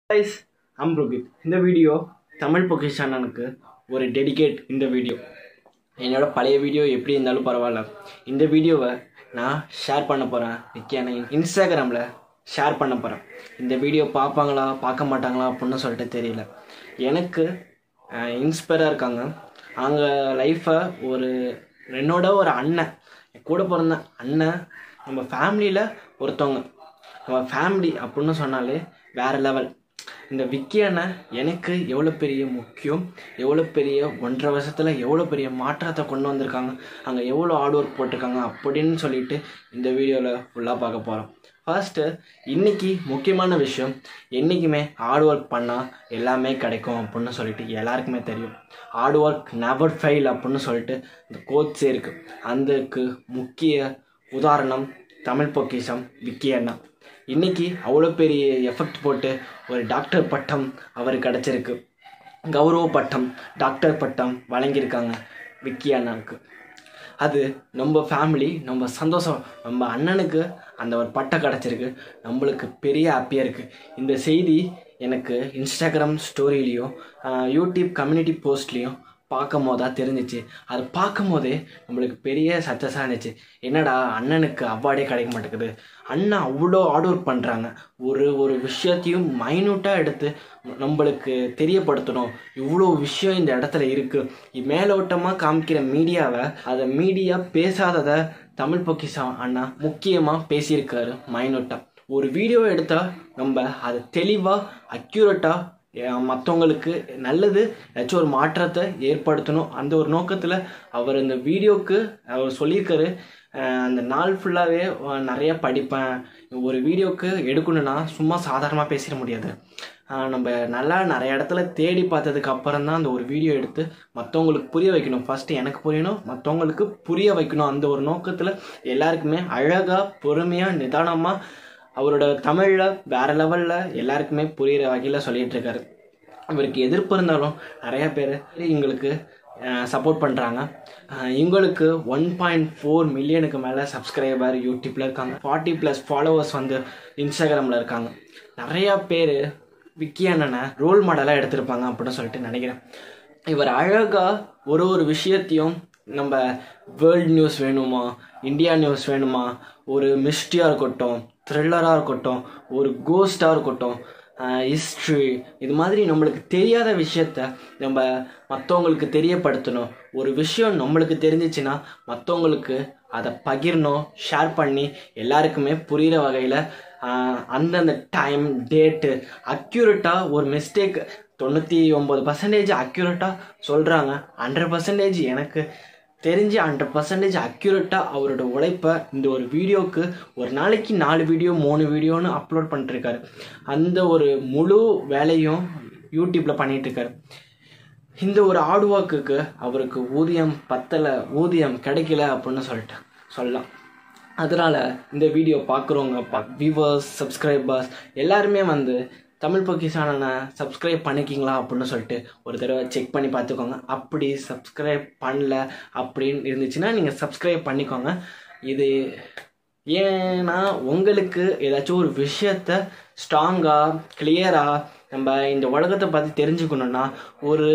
guys அம் ரோஹித் இந்த video Tamil பொக்கிஷ் அண்ணனுக்கு ஒரு டெடிகேட் இந்த வீடியோ என்னோட பழைய வீடியோ எப்படி இருந்தாலும் பரவாயில்ல இந்த வீடியோவை நான் ஷேர் பண்ண போகிறேன் நிற்கான இன்ஸ்டாகிராமில் ஷேர் பண்ண போகிறேன் இந்த வீடியோ பார்ப்பாங்களா பார்க்க மாட்டாங்களா அப்படின்னு சொல்லிட்டு தெரியல எனக்கு இன்ஸ்பயராக இருக்காங்க அவங்க லைஃப்பை ஒரு என்னோட ஒரு அண்ணன் என் கூட பிறந்த அண்ணன் நம்ம ஃபேமிலியில் ஒருத்தவங்க நம்ம ஃபேமிலி அப்படின்னு சொன்னாலே வேறு லெவல் இந்த விக்கி அண்ணன் எனக்கு எவ்வளோ பெரிய முக்கியம் எவ்வளோ பெரிய ஒன்றரை வருஷத்தில் எவ்வளோ பெரிய மாற்றத்தை கொண்டு வந்திருக்காங்க அங்கே எவ்வளோ ஹார்ட் ஒர்க் போட்டிருக்காங்க அப்படின்னு சொல்லிட்டு இந்த வீடியோவில் ஃபுல்லாக பார்க்க போகிறோம் ஃபர்ஸ்ட்டு இன்னைக்கு முக்கியமான விஷயம் என்றைக்குமே ஹார்ட் ஒர்க் பண்ணால் எல்லாமே கிடைக்கும் அப்படின்னு சொல்லிட்டு எல்லாருக்குமே தெரியும் ஹார்ட் ஒர்க் நெவர் ஃபெயில் அப்படின்னு சொல்லிட்டு இந்த கோச்சே இருக்குது அதுக்கு முக்கிய உதாரணம் தமிழ் பொக்கிஷம் விக்கி அண்ணா இன்னைக்கு அவ்வளோ பெரிய எஃபெக்ட் போட்டு ஒரு டாக்டர் பட்டம் அவருக்கு கிடச்சிருக்கு கௌரவ பட்டம் டாக்டர் பட்டம் வழங்கியிருக்காங்க விக்கி அண்ணாவுக்கு அது நம்ம ஃபேமிலி நம்ம சந்தோஷம் நம்ம அண்ணனுக்கு அந்த ஒரு பட்டம் கிடச்சிருக்கு நம்மளுக்கு பெரிய ஹாப்பியாக இருக்குது இந்த செய்தி எனக்கு இன்ஸ்டாகிராம் ஸ்டோரியிலையும் யூடியூப் கம்யூனிட்டி போஸ்ட்லேயும் பார்க்கும் போது தான் தெரிஞ்சிச்சு அது பார்க்கும் போதே நம்மளுக்கு பெரிய சக்ஸஸாக இருந்துச்சு என்னடா அண்ணனுக்கு அவார்டே கிடைக்க மாட்டேங்குது அண்ணன் அவ்வளோ ஹார்ட் ஒர்க் பண்ணுறாங்க ஒரு ஒரு விஷயத்தையும் மைனூட்டாக எடுத்து நம்மளுக்கு தெரியப்படுத்தணும் இவ்வளோ விஷயம் இந்த இடத்துல இருக்குது மேலோட்டமாக காமிக்கிற மீடியாவை அதை மீடியா பேசாததை தமிழ் பொக்கிஷம் அண்ணா முக்கியமாக பேசியிருக்காரு மைனூட்டாக ஒரு வீடியோ எடுத்தால் நம்ம அதை தெளிவாக அக்யூரேட்டாக மற்றவங்களுக்கு நல்லது ஏதாச்சும் ஒரு மாற்றத்தை ஏற்படுத்தணும் அந்த ஒரு நோக்கத்தில் அவர் இந்த வீடியோவுக்கு அவர் சொல்லியிருக்காரு அந்த நாள் ஃபுல்லாகவே நிறைய படிப்பேன் ஒரு வீடியோவுக்கு எடுக்கணுன்னா சும்மா சாதாரணமாக பேசிட முடியாது நம்ம நல்லா நிறைய இடத்துல தேடி பார்த்ததுக்கு அப்புறம் தான் அந்த ஒரு வீடியோ எடுத்து மற்றவங்களுக்கு புரிய வைக்கணும் ஃபஸ்ட்டு எனக்கு புரியணும் மற்றவங்களுக்கு புரிய வைக்கணும் அந்த ஒரு நோக்கத்தில் எல்லாருக்குமே அழகாக பொறுமையாக நிதானமாக அவரோட தமிழில் வேறு லெவலில் எல்லாருக்குமே புரிகிற வகையில் சொல்லிகிட்டு இருக்காரு அவருக்கு எதிர்ப்பு இருந்தாலும் நிறைய பேர் எங்களுக்கு சப்போர்ட் பண்ணுறாங்க இவங்களுக்கு ஒன் பாயிண்ட் ஃபோர் மில்லியனுக்கு மேலே சப்ஸ்கிரைபர் யூடியூப்பில் இருக்காங்க ஃபார்ட்டி ப்ளஸ் ஃபாலோவர்ஸ் வந்து இன்ஸ்டாகிராமில் இருக்காங்க நிறையா பேர் விக்கி அண்ணனை ரோல் மாடலாக எடுத்திருப்பாங்க அப்படின்னு சொல்லிட்டு நினைக்கிறேன் இவர் அழகாக ஒரு ஒரு விஷயத்தையும் நம்ம வேர்ல்ட் நியூஸ் வேணுமா இந்தியா நியூஸ் வேணுமா ஒரு மிஸ்டியாக இருக்கட்டும் த்ரில்லராக இருக்கட்டும் ஒரு கோஸ்டாக இருக்கட்டும் ஹிஸ்ட்ரி இது மாதிரி நம்மளுக்கு தெரியாத விஷயத்த நம்ம மற்றவங்களுக்கு தெரியப்படுத்தணும் ஒரு விஷயம் நம்மளுக்கு தெரிஞ்சிச்சுன்னா மற்றவங்களுக்கு அதை பகிரணும் ஷேர் பண்ணி எல்லாருக்குமே புரிகிற வகையில் அந்தந்த டைம் டேட்டு அக்யூரேட்டாக ஒரு மிஸ்டேக் தொண்ணூற்றி ஒம்பது பர்சன்டேஜ் அக்யூரேட்டாக சொல்கிறாங்க ஹண்ட்ரட் பர்சன்டேஜ் எனக்கு தெரிஞ்சு ஹண்ட்ரட் பர்சன்டேஜ் அக்யூரேட்டாக அவரோட உழைப்பை இந்த ஒரு வீடியோவுக்கு ஒரு நாளைக்கு நாலு வீடியோ மூணு வீடியோன்னு அப்லோட் பண்ணிட்டுருக்காரு அந்த ஒரு முழு வேலையும் யூடியூப்பில் பண்ணிகிட்ருக்காரு இந்த ஒரு ஹார்ட் ஒர்க்குக்கு அவருக்கு ஊதியம் பத்தலை ஊதியம் கிடைக்கல அப்படின்னு சொல்லிட்டு சொல்லலாம் அதனால் இந்த வீடியோ பார்க்குறவங்க பா வியூவர்ஸ் சப்ஸ்கிரைபர்ஸ் எல்லாருமே வந்து தமிழ் பொக்கிஷான சப்ஸ்கிரைப் பண்ணிக்கிங்களா அப்படின்னு சொல்லிட்டு ஒரு தடவை செக் பண்ணி பார்த்துக்கோங்க அப்படி சப்ஸ்கிரைப் பண்ணல அப்படின்னு இருந்துச்சுன்னா நீங்கள் சப்ஸ்கிரைப் பண்ணிக்கோங்க இது ஏன்னா உங்களுக்கு ஏதாச்சும் ஒரு விஷயத்த ஸ்ட்ராங்காக கிளியராக நம்ம இந்த உலகத்தை பற்றி தெரிஞ்சுக்கணுன்னா ஒரு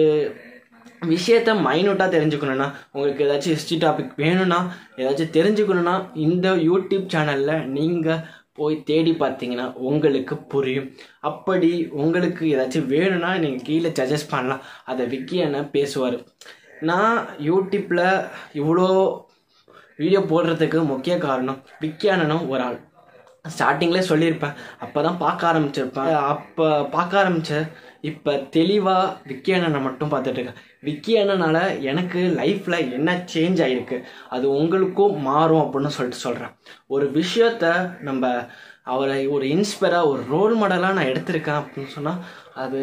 விஷயத்த மைனூட்டாக தெரிஞ்சுக்கணுன்னா உங்களுக்கு ஏதாச்சும் ஹிஸ்ட்ரி டாபிக் வேணும்னா ஏதாச்சும் தெரிஞ்சுக்கணுன்னா இந்த யூடியூப் சேனலில் நீங்கள் போய் தேடி பார்த்தீங்கன்னா உங்களுக்கு புரியும் அப்படி உங்களுக்கு ஏதாச்சும் வேணும்னா நீங்கள் கீழே சஜஸ்ட் பண்ணலாம் அதை விக்கி அண்ணன் பேசுவார் நான் யூடியூப்பில் இவ்வளோ வீடியோ போடுறதுக்கு முக்கிய காரணம் விக்கி அண்ணனும் ஒரு ஆள் ஸ்டார்டிங்லேயே சொல்லியிருப்பேன் அப்போ தான் பார்க்க ஆரம்பிச்சிருப்பேன் அப்போ பார்க்க ஆரம்பித்த இப்போ தெளிவாக விக்கி அண்ணனை மட்டும் பார்த்துட்ருக்கேன் விக்கி அண்ணனால் எனக்கு லைஃப்பில் என்ன சேஞ்ச் ஆகிருக்கு அது உங்களுக்கும் மாறும் அப்படின்னு சொல்லிட்டு சொல்கிறேன் ஒரு விஷயத்த நம்ம அவரை ஒரு இன்ஸ்பயராக ஒரு ரோல் மாடலாக நான் எடுத்திருக்கேன் அப்படின்னு சொன்னால் அது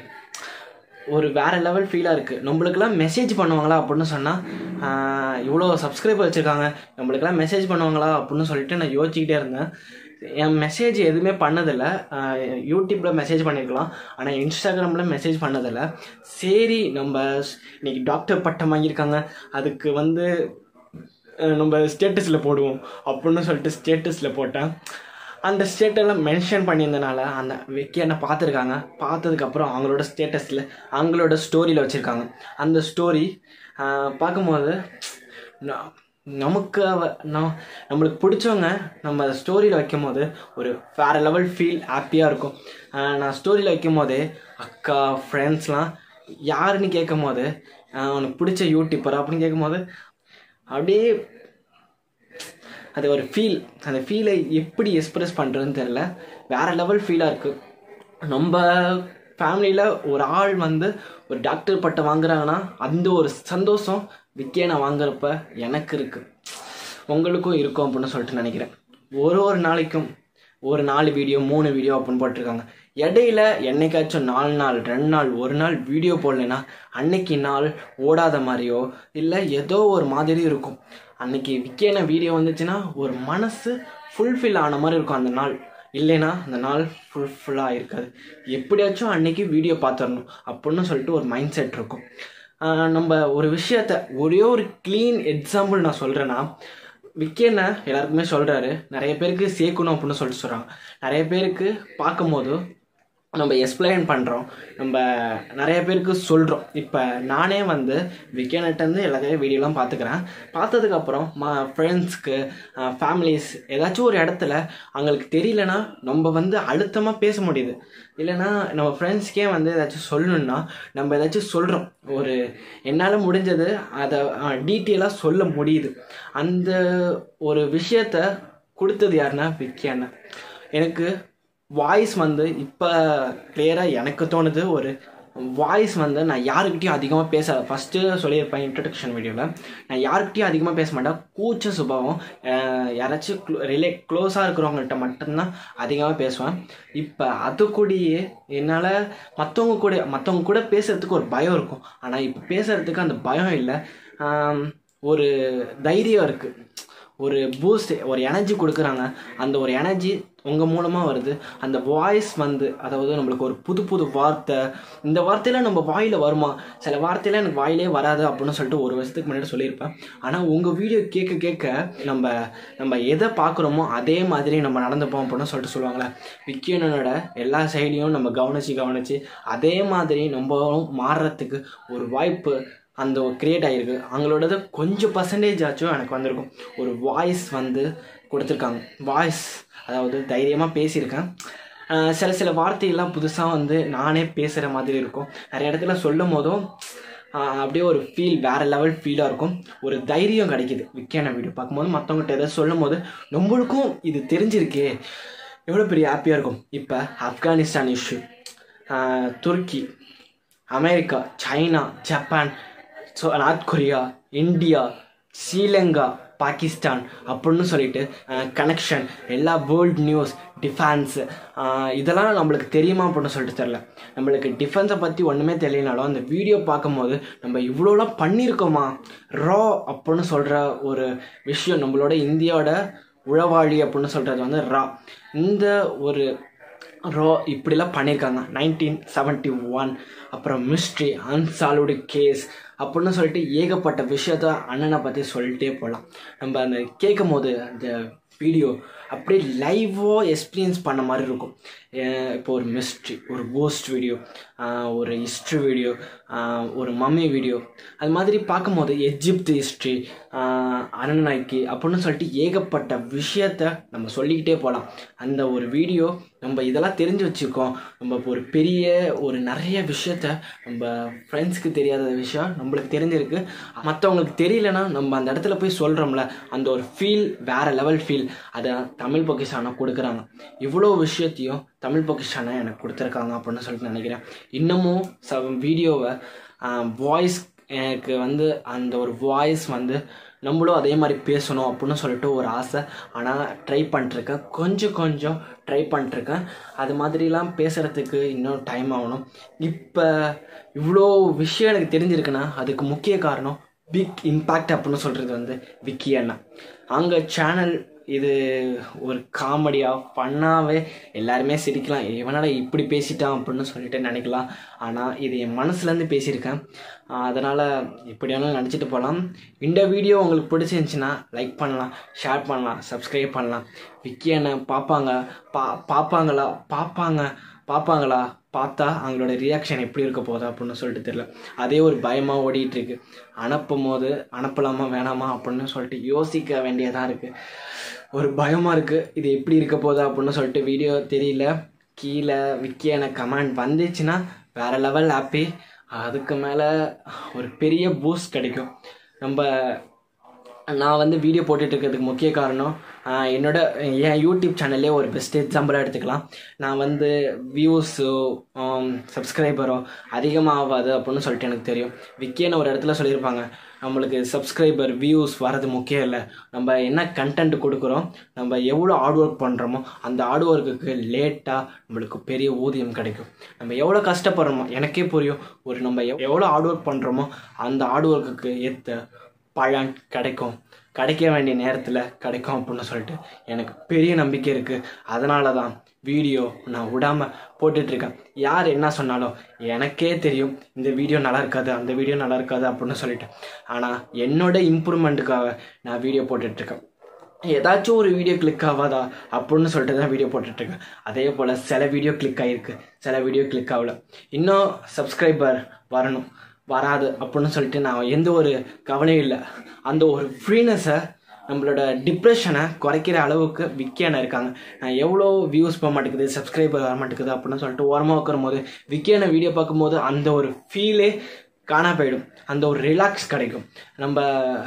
ஒரு வேறு லெவல் ஃபீலாக இருக்குது நம்மளுக்கெல்லாம் மெசேஜ் பண்ணுவாங்களா அப்படின்னு சொன்னால் இவ்வளோ சப்ஸ்கிரைபர் வச்சுருக்காங்க நம்மளுக்கெல்லாம் மெசேஜ் பண்ணுவாங்களா அப்படின்னு சொல்லிட்டு நான் யோசிச்சுக்கிட்டே இருந்தேன் என் மெசேஜ் எதுவுமே பண்ணதில்லை யூடியூப்பில் மெசேஜ் பண்ணியிருக்கலாம் ஆனால் இன்ஸ்டாகிராமில் மெசேஜ் பண்ணதில்லை சரி நம்ம இன்னைக்கு டாக்டர் பட்டம் வாங்கியிருக்காங்க அதுக்கு வந்து நம்ம ஸ்டேட்டஸில் போடுவோம் அப்படின்னு சொல்லிட்டு ஸ்டேட்டஸில் போட்டேன் அந்த ஸ்டேட்டெல்லாம் மென்ஷன் பண்ணியிருந்தனால அந்த விக்கி என்ன பார்த்துருக்காங்க பார்த்ததுக்கப்புறம் அவங்களோட ஸ்டேட்டஸில் அவங்களோட ஸ்டோரியில் வச்சுருக்காங்க அந்த ஸ்டோரி பார்க்கும்போது ந- நமக்கு அவ- நம் நம்மளுக்கு பிடிச்சவங்க நம்ம ஸ்டோரியில் வைக்கும் போது ஒரு வேறு லெவல் ஃபீல் ஹாப்பியாக இருக்கும் ஆஹ் நான் ஸ்டோரியில் வைக்கும் போதே அக்கா ஃப்ரெண்ட்ஸ்லாம் யாருன்னு கேட்கும் போது ஆஹ் உனக்கு பிடிச்ச யூடியூப்பர் அப்படின்னு கேட்கும் போது அப்படியே அது ஒரு ஃபீல் அந்த ஃபீலை எப்படி எக்ஸ்பிரஸ் பண்ணுறதுன்னு தெரில வேறு லெவல் ஃபீலாக இருக்குது நம்ம ஃபேமிலியில் ஒரு ஆள் வந்து ஒரு டாக்டர் பட்டம் வாங்குறாங்கன்னா அந்த ஒரு சந்தோஷம் விக்கேனை வாங்குறப்ப எனக்கு இருக்குது உங்களுக்கும் இருக்கும் அப்படின்னு சொல்லிட்டு நினைக்கிறேன் ஒரு ஒரு நாளைக்கும் ஒரு நாலு வீடியோ மூணு வீடியோ அப்படின்னு போட்டிருக்காங்க இடையில என்னைக்காச்சும் நாலு நாள் ரெண்டு நாள் ஒரு நாள் வீடியோ போடலைன்னா அன்னைக்கு நாள் ஓடாத மாதிரியோ இல்லை ஏதோ ஒரு மாதிரி இருக்கும் அன்னைக்கு விக்கேன வீடியோ வந்துச்சுன்னா ஒரு மனசு ஃபுல்ஃபில் ஆன மாதிரி இருக்கும் அந்த நாள் இல்லைன்னா அந்த நாள் ஃபுல்ஃபுல்லாக இருக்காது எப்படியாச்சும் அன்னைக்கு வீடியோ பார்த்துடணும் அப்படின்னு சொல்லிட்டு ஒரு மைண்ட் செட் இருக்கும் ஆஹ் நம்ம ஒரு விஷயத்த ஒரே ஒரு க்ளீன் எக்ஸாம்பிள் நான் சொல்கிறேன்னா விக்கேன எல்லாருக்குமே சொல்கிறாரு நிறைய பேருக்கு சேர்க்கணும் அப்படின்னு சொல்லிட்டு சொல்கிறாங்க நிறைய பேருக்கு பார்க்கும்போது நம்ம எக்ஸ்பிளைன் பண்ணுறோம் நம்ம நிறைய பேருக்கு சொல்கிறோம் இப்போ நானே வந்து விக்கேனட்டேருந்து எல்லாத்தையும் வீடியோலாம் பார்த்துக்கிறேன் பார்த்ததுக்கப்புறம் மா ஃப்ரெண்ட்ஸ்க்கு ஃபேமிலிஸ் ஏதாச்சும் ஒரு இடத்துல அவங்களுக்கு தெரியலனா நம்ம வந்து அழுத்தமாக பேச முடியுது இல்லைன்னா நம்ம ஃப்ரெண்ட்ஸ்க்கே வந்து ஏதாச்சும் சொல்லணுன்னா நம்ம ஏதாச்சும் சொல்கிறோம் ஒரு என்னால் முடிஞ்சது அதை டீட்டெயிலாக சொல்ல முடியுது அந்த ஒரு விஷயத்த கொடுத்தது யாருன்னா விக்கி அண்ணன் எனக்கு வாய்ஸ் வந்து இப்போ கிளியராக எனக்கு தோணுது ஒரு வாய்ஸ் வந்து நான் யாருக்கிட்டையும் அதிகமாக பேச ஃபஸ்ட்டு சொல்லியிருப்பேன் இன்ட்ரடக்ஷன் வீடியோவில் நான் யாருக்கிட்டையும் அதிகமாக பேச மாட்டேன் கூச்ச சுபாவம் அஹ் யாராச்சும் க்ளோ ரிலே க்ளோஸாக இருக்கிறவங்கள்ட்ட மட்டும்தான் அதிகமாக பேசுவேன் இப்போ அது கூடயே என்னால் மற்றவங்க கூட மற்றவங்க கூட பேசுகிறதுக்கு ஒரு பயம் இருக்கும் ஆனால் இப்போ பேசுகிறதுக்கு அந்த பயம் இல்லை ஆம், ஒரு தைரியம் இருக்குது ஒரு பூஸ்ட் ஒரு எனர்ஜி கொடுக்குறாங்க அந்த ஒரு எனர்ஜி உங்கள் மூலமாக வருது அந்த வாய்ஸ் வந்து அதாவது நம்மளுக்கு ஒரு புது புது வார்த்தை இந்த வார்த்தையெல்லாம் நம்ம வாயில் வருமா சில வார்த்தையெல்லாம் எனக்கு வாயிலே வராது அப்படின்னு சொல்லிட்டு ஒரு வருஷத்துக்கு முன்னாடி சொல்லியிருப்பேன் ஆனால் உங்கள் வீடியோ கேட்க கேட்க நம்ம நம்ம எதை பார்க்குறோமோ அதே மாதிரி நம்ம நடந்துப்போம் அப்படின்னு சொல்லிட்டு சொல்லுவாங்களே விக்கியனோட எல்லா சைடையும் நம்ம கவனித்து கவனித்து அதே மாதிரி நம்மளும் மாறுறதுக்கு ஒரு வாய்ப்பு அந்த கிரியேட் ஆகிருக்கு அவங்களோடது கொஞ்சம் பர்சன்டேஜ் ஆச்சும் எனக்கு வந்திருக்கும் ஒரு வாய்ஸ் வந்து கொடுத்துருக்காங்க வாய்ஸ் அதாவது தைரியமாக பேசியிருக்கேன் ஆஹ் சில சில வார்த்தையெல்லாம் புதுசாக வந்து நானே பேசுகிற மாதிரி இருக்கும் நிறைய இடத்துல சொல்லும் போதும் ஆஹ் அப்படியே ஒரு ஃபீல் வேறு லெவல் ஃபீலாக இருக்கும் ஒரு தைரியம் கிடைக்குது விக்கியான வீடியோ பார்க்கும்போது மற்றவங்ககிட்ட எதாவது சொல்லும் போது நம்மளுக்கும் இது தெரிஞ்சிருக்கே எவ்வளோ பெரிய ஹாப்பியாக இருக்கும் இப்போ ஆப்கானிஸ்தான் இஷ்யூ துருக்கி America China Japan so North Korea India Sri Lanka Pakistan அப்படின்னு சொல்லிட்டு கனெக்ஷன் எல்லா வேர்ல்ட் நியூஸ் டிஃபென்ஸ் இதெல்லாம் நம்மளுக்கு தெரியுமா அப்படின்னு சொல்லிட்டு தெரில நம்மளுக்கு டிஃபென்ஸை பற்றி ஒன்றுமே தெரியலனாலும் அந்த வீடியோ பார்க்கும்போது நம்ம இவ்வளோலாம் பண்ணியிருக்கோமா ரா அப்படின்னு சொல்கிற ஒரு விஷயம் நம்மளோட இந்தியாவோட உழவாளி அப்படின்னு சொல்கிறது வந்து ரா இந்த ஒரு ரோ இப்படிலாம் பண்ணியிருக்காங்க நைன்டீன் செவன்ட்டி ஒன் அப்புறம் மிஸ்ட்ரி அன்சால்வ்டு கேஸ் அப்படின்னு சொல்லிட்டு ஏகப்பட்ட விஷயத்த அண்ணனை பற்றி சொல்லிட்டே போகலாம் நம்ம அந்த கேட்கும் போது அந்த வீடியோ அப்படியே லைவாக எக்ஸ்பீரியன்ஸ் பண்ண மாதிரி இருக்கும் அஹ் இப்போ ஒரு மிஸ்ட்ரி ஒரு கோஸ்ட் வீடியோ ஒரு ஹிஸ்ட்ரி வீடியோ ஒரு மம்மி வீடியோ அது மாதிரி பார்க்கும்போது எஜிப்து ஹிஸ்ட்ரி அனநாய்க்கு அப்படின்னு சொல்லிட்டு ஏகப்பட்ட விஷயத்த நம்ம சொல்லிக்கிட்டே போகலாம் அந்த ஒரு வீடியோ நம்ம இதெல்லாம் தெரிஞ்சு வச்சுருக்கோம் நம்ம இப்போ ஒரு பெரிய ஒரு நிறைய விஷயத்த நம்ம ஃப்ரெண்ட்ஸ்க்கு தெரியாத விஷயம் நம்மளுக்கு தெரிஞ்சிருக்கு மற்றவங்களுக்கு தெரியலனா நம்ம அந்த இடத்துல போய் சொல்கிறோம்ல அந்த ஒரு ஃபீல் வேறு லெவல் ஃபீல் அதை தமிழ் பொக்கிஷானா கொடுக்குறாங்க இவ்வளோ விஷயத்தையும் தமிழ் பொக்கிஷானா எனக்கு கொடுத்துருக்காங்க அப்படின்னு சொல்லிட்டு நினைக்கிறேன் இன்னமும் ச வீடியோவை வாய்ஸ் எனக்கு வந்து அந்த ஒரு வாய்ஸ் வந்து நம்மளும் அதே மாதிரி பேசணும் அப்படின்னு சொல்லிட்டு ஒரு ஆசை ஆனால் ட்ரை பண்ணிட்டுருக்கேன் கொஞ்சம் கொஞ்சம் ட்ரை பண்ணிட்டுருக்கேன் அது மாதிரிலாம் பேசுகிறதுக்கு இன்னும் டைம் ஆகணும் இப்போ இவ்வளோ விஷயம் எனக்கு தெரிஞ்சிருக்குன்னா அதுக்கு முக்கிய காரணம் பிக் இம்பேக்ட் அப்படின்னு சொல்கிறது வந்து விக்கி அண்ணா அங்கே சேனல் இது ஒரு காமெடியாக ஃபன்னாகவே எல்லாருமே சிரிக்கலாம் இவனால இப்படி பேசிட்டான் அப்படின்னு சொல்லிட்டு நினைக்கலாம் ஆனால் இது என் மனசுலேருந்து பேசியிருக்கேன் அதனால் இப்படி வேணாலும் நினச்சிட்டு போகலாம் இந்த வீடியோ உங்களுக்கு பிடிச்சிருந்துச்சின்னா லைக் பண்ணலாம் ஷேர் பண்ணலாம் சப்ஸ்கிரைப் பண்ணலாம் விக்கி அண்ணன் பார்ப்பாங்க பா பார்ப்பாங்களா பார்ப்பாங்க பார்ப்பாங்களா பார்த்தா அவங்களோட ரியாக்ஷன் எப்படி இருக்க போகுது அப்படின்னு சொல்லிட்டு தெரியல அதே ஒரு பயமாக ஓடிட்டு இருக்கு அனுப்பும் போது அனுப்பலாமா வேணாமா அப்படின்னு சொல்லிட்டு யோசிக்க வேண்டியதாக இருக்குது ஒரு பயமாக இருக்குது இது எப்படி இருக்க போகுது அப்படின்னு சொல்லிட்டு வீடியோ தெரியல கீழே விக்கியான கமெண்ட் வந்துச்சுன்னா வேறு லெவல் ஹாப்பி அதுக்கு மேலே ஒரு பெரிய பூஸ்ட் கிடைக்கும் நம்ம நான் வந்து வீடியோ போட்டுட்டு இருக்கிறதுக்கு முக்கிய காரணம் ஆஹ் என்னோட என் யூடியூப் சேனல்லே ஒரு பெஸ்ட் எக்ஸாம்பிளாக எடுத்துக்கலாம் நான் வந்து வியூஸோ சப்ஸ்கிரைபரோ அதிகமாக ஆகாது அப்படின்னு சொல்லிட்டு எனக்கு தெரியும் விக்கியன்னு ஒரு இடத்துல சொல்லியிருப்பாங்க நம்மளுக்கு சப்ஸ்கிரைபர் வியூஸ் வர்றது முக்கியம் இல்லை நம்ம என்ன கண்டென்ட் கொடுக்குறோம் நம்ம எவ்வளோ ஹார்ட் ஒர்க் பண்ணுறோமோ அந்த ஹார்ட் ஒர்க்குக்கு லேட்டாக நம்மளுக்கு பெரிய ஊதியம் கிடைக்கும் நம்ம எவ்வளோ கஷ்டப்படுறோமோ எனக்கே புரியும் ஒரு நம்ம எவ்- எவ்வளோ ஹார்ட் ஒர்க் பண்ணுறோமோ அந்த ஹார்ட் ஒர்க்குக்கு ஏற்ற பலன் கிடைக்கும் கிடைக்க வேண்டிய நேரத்தில் கிடைக்கும் அப்படின்னு சொல்லிட்டு எனக்கு பெரிய நம்பிக்கை இருக்குது அதனால தான் வீடியோ நான் விடாமல் போட்டுட்ருக்கேன் யார் என்ன சொன்னாலும் எனக்கே தெரியும் இந்த வீடியோ நல்லா இருக்காது அந்த வீடியோ நல்லா இருக்காது அப்படின்னு சொல்லிட்டு ஆனால் என்னோட இம்ப்ரூவ்மெண்ட்டுக்காக நான் வீடியோ போட்டுட்ருக்கேன் ஏதாச்சும் ஒரு வீடியோ கிளிக் ஆகாதா அப்படின்னு சொல்லிட்டு தான் வீடியோ போட்டுட்ருக்கேன் அதே போல் சில வீடியோ கிளிக் ஆகிருக்கு சில வீடியோ கிளிக் ஆகல இன்னும் சப்ஸ்கிரைபர் வரணும் வராது அப்படின்னு சொல்லிட்டு நான் எந்த ஒரு கவலையும் இல்லை அந்த ஒரு ஃப்ரீனஸை நம்மளோட டிப்ரெஷனை குறைக்கிற அளவுக்கு விக்கியான இருக்காங்க நான் எவ்வளோ வியூஸ் போக மாட்டேங்குது சப்ஸ்கிரைபர் வர மாட்டேங்குது அப்படின்னு சொல்லிட்டு ஓரமாக உட்காரும் போது விக்கியான வீடியோ பார்க்கும்போது அந்த ஒரு ஃபீலே காணா போயிடும் அந்த ஒரு ரிலாக்ஸ் கிடைக்கும் நம்ம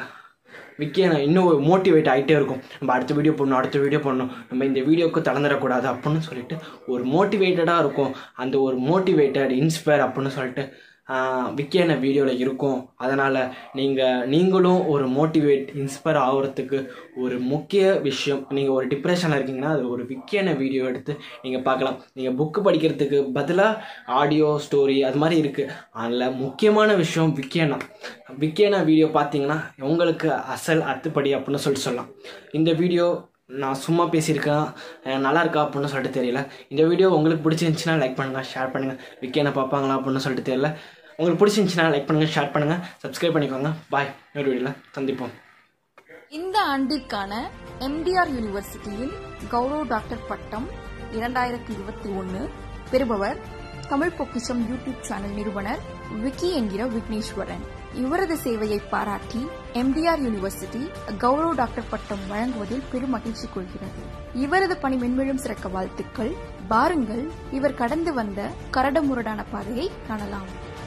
விக்கி நான் இன்னும் மோட்டிவேட் ஆகிட்டே இருக்கும் நம்ம அடுத்த வீடியோ பண்ணணும் அடுத்த வீடியோ பண்ணணும் நம்ம இந்த வீடியோவுக்கு தளர்ந்துடக்கூடாது அப்படின்னு சொல்லிட்டு ஒரு மோட்டிவேட்டடாக இருக்கும் அந்த ஒரு மோட்டிவேட்டட் இன்ஸ்பயர் அப்படின்னு சொல்லிட்டு விக்கியான வீடியோவில் இருக்கும் அதனால் நீங்கள் நீங்களும் ஒரு மோட்டிவேட் இன்ஸ்பயர் ஆகிறதுக்கு ஒரு முக்கிய விஷயம் நீங்கள் ஒரு டிப்ரெஷனில் இருக்கீங்கன்னா அது ஒரு விக்கியான வீடியோ எடுத்து நீங்கள் பார்க்கலாம் நீங்கள் புக்கு படிக்கிறதுக்கு பதிலாக ஆடியோ ஸ்டோரி அது மாதிரி இருக்குது அதில் முக்கியமான விஷயம் விக்கியனா விக்கியனா வீடியோ பார்த்தீங்கன்னா உங்களுக்கு அசல் அத்துப்படி அப்படின்னு சொல்லிட்டு சொல்லலாம் இந்த வீடியோ நான் சும்மா பேசியிருக்கேன் அஹ் நல்லா இருக்கா அப்படின்னு சொல்லிட்டு தெரியல இந்த வீடியோ உங்களுக்கு பிடிச்சிருந்துச்சுன்னா லைக் பண்ணுங்கள் ஷேர் பண்ணுங்கள் விக்கியனை பார்ப்பாங்களா அப்படின்னு சொல்லிட்டு தெரியல உங்களுக்கு பிடிச்சிருந்துச்சுன்னா லைக் பண்ணுங்கள் ஷேர் பண்ணுங்கள் சப்ஸ்கிரைப் பண்ணிக்கோங்க பாய் ஒரு வீடியோவில் சந்திப்போம் இந்த ஆண்டிற்கான எம்டிஆர் யூனிவர்சிட்டியில் கௌரவ டாக்டர் பட்டம் இரண்டாயிரத்தி இருபத்தி ஒன்று பெறுபவர் தமிழ் பொக்கிஷம் யூடியூப் சேனல் நிறுவனர் விக்கி என்கிற விக்னேஸ்வரன் இவரது சேவையை பாராட்டி எம்டிஆர் யூனிவர்சிட்டி கௌரவ டாக்டர் பட்டம் வழங்குவதில் பெரும் மகிழ்ச்சி கொள்கிறது இவரது பணி மென்மேலும் சிறக்க வாழ்த்துக்கள் பாருங்கள் இவர் கடந்து வந்த கரடுமுரடான பாதையை காணலாம்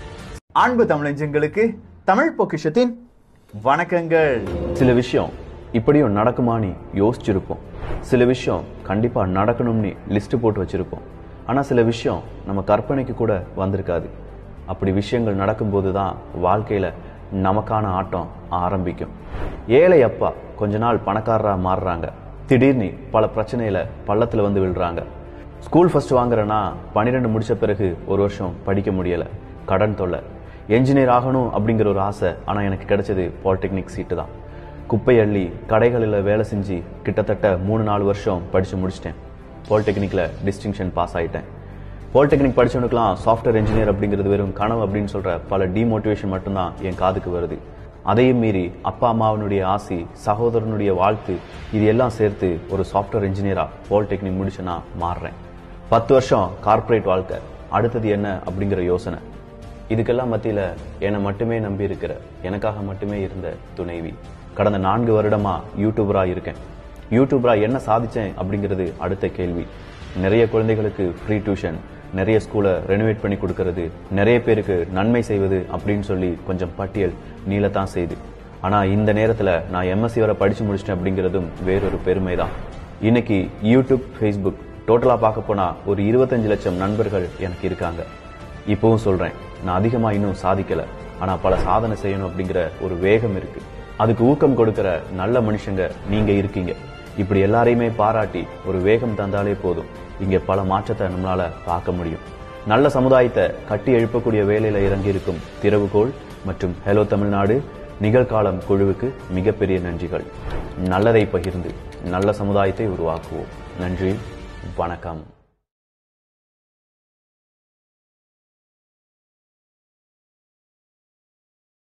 அன்பு தமிழஞ்சங்களுக்கு தமிழ் பொக்கிஷத்தின் வணக்கங்கள் சில விஷயம் இப்படியும் நடக்குமான்னு யோசிச்சிருப்போம் சில விஷயம் கண்டிப்பாக நடக்கணும்னு லிஸ்ட் போட்டு வச்சிருப்போம் ஆனால் சில விஷயம் நம்ம கற்பனைக்கு கூட வந்திருக்காது அப்படி விஷயங்கள் நடக்கும்போது தான் வாழ்க்கையில் நமக்கான ஆட்டம் ஆரம்பிக்கும் ஏழை அப்பா கொஞ்ச நாள் பணக்காரராக மாறுறாங்க திடீர்னு பல பிரச்சனையில பள்ளத்தில் வந்து விழுறாங்க ஸ்கூல் ஃபர்ஸ்ட் வாங்குறேன்னா பன்னிரெண்டு முடிச்ச பிறகு ஒரு வருஷம் படிக்க முடியலை கடன் தொல்லை என்ஜினியர் ஆகணும் அப்படிங்கிற ஒரு ஆசை ஆனால் எனக்கு கிடைச்சது பாலிடெக்னிக் சீட்டு தான் குப்பை அள்ளி கடைகளில் வேலை செஞ்சு கிட்டத்தட்ட மூணு நாலு வருஷம் படித்து முடிச்சிட்டேன் பாலிடெக்னிக்கில் டிஸ்டிங்ஷன் பாஸ் ஆயிட்டேன் பாலிடெக்னிக் படிச்சவனுக்குலாம் சாஃப்ட்வேர் இன்ஜினியர் அப்படிங்கிறது வெறும் கனவு அப்படின்னு சொல்கிற பல டிமோட்டிவேஷன் மட்டும்தான் என் காதுக்கு வருது அதையும் மீறி அப்பா அம்மாவனுடைய ஆசி சகோதரனுடைய வாழ்த்து இது எல்லாம் சேர்த்து ஒரு சாஃப்ட்வேர் இன்ஜினியராக பாலிடெக்னிக் முடிச்சு நான் மாறுறேன் பத்து வருஷம் கார்ப்பரேட் வாழ்க்கை அடுத்தது என்ன அப்படிங்கிற யோசனை இதுக்கெல்லாம் மத்தியில என்னை மட்டுமே நம்பி இருக்கிற எனக்காக மட்டுமே இருந்த துணைவி கடந்த நான்கு வருடமா யூடியூபரா இருக்கேன் யூடியூபரா என்ன சாதிச்சேன் அப்படிங்கிறது அடுத்த கேள்வி நிறைய குழந்தைகளுக்கு ஃப்ரீ டியூஷன் நிறைய ஸ்கூலை ரெனோவேட் பண்ணி கொடுக்கறது நிறைய பேருக்கு நன்மை செய்வது அப்படின்னு சொல்லி கொஞ்சம் பட்டியல் நீளத்தான் செய்து ஆனா இந்த நேரத்துல நான் எம்எஸ்சி வரை படிச்சு முடிச்சிட்டேன் அப்படிங்கிறதும் வேறொரு பெருமை தான் இன்னைக்கு யூடியூப் ஃபேஸ்புக் டோட்டலா பார்க்க போனா ஒரு இருபத்தஞ்சு லட்சம் நண்பர்கள் எனக்கு இருக்காங்க இப்பவும் சொல்றேன் நான் அதிகமா இன்னும் சாதிக்கல ஆனா பல சாதனை செய்யணும் அப்படிங்கிற ஒரு வேகம் இருக்கு அதுக்கு ஊக்கம் கொடுக்கிற நல்ல மனுஷங்க நீங்க இருக்கீங்க இப்படி எல்லாரையுமே பாராட்டி ஒரு வேகம் தந்தாலே போதும் இங்க பல மாற்றத்தை நம்மளால பார்க்க முடியும் நல்ல சமுதாயத்தை கட்டி எழுப்பக்கூடிய வேலையில இறங்கி இருக்கும் திறவுகோள் மற்றும் ஹலோ தமிழ்நாடு நிகழ்காலம் குழுவுக்கு மிகப்பெரிய நன்றிகள் நல்லதை பகிர்ந்து நல்ல சமுதாயத்தை உருவாக்குவோம் நன்றி வணக்கம்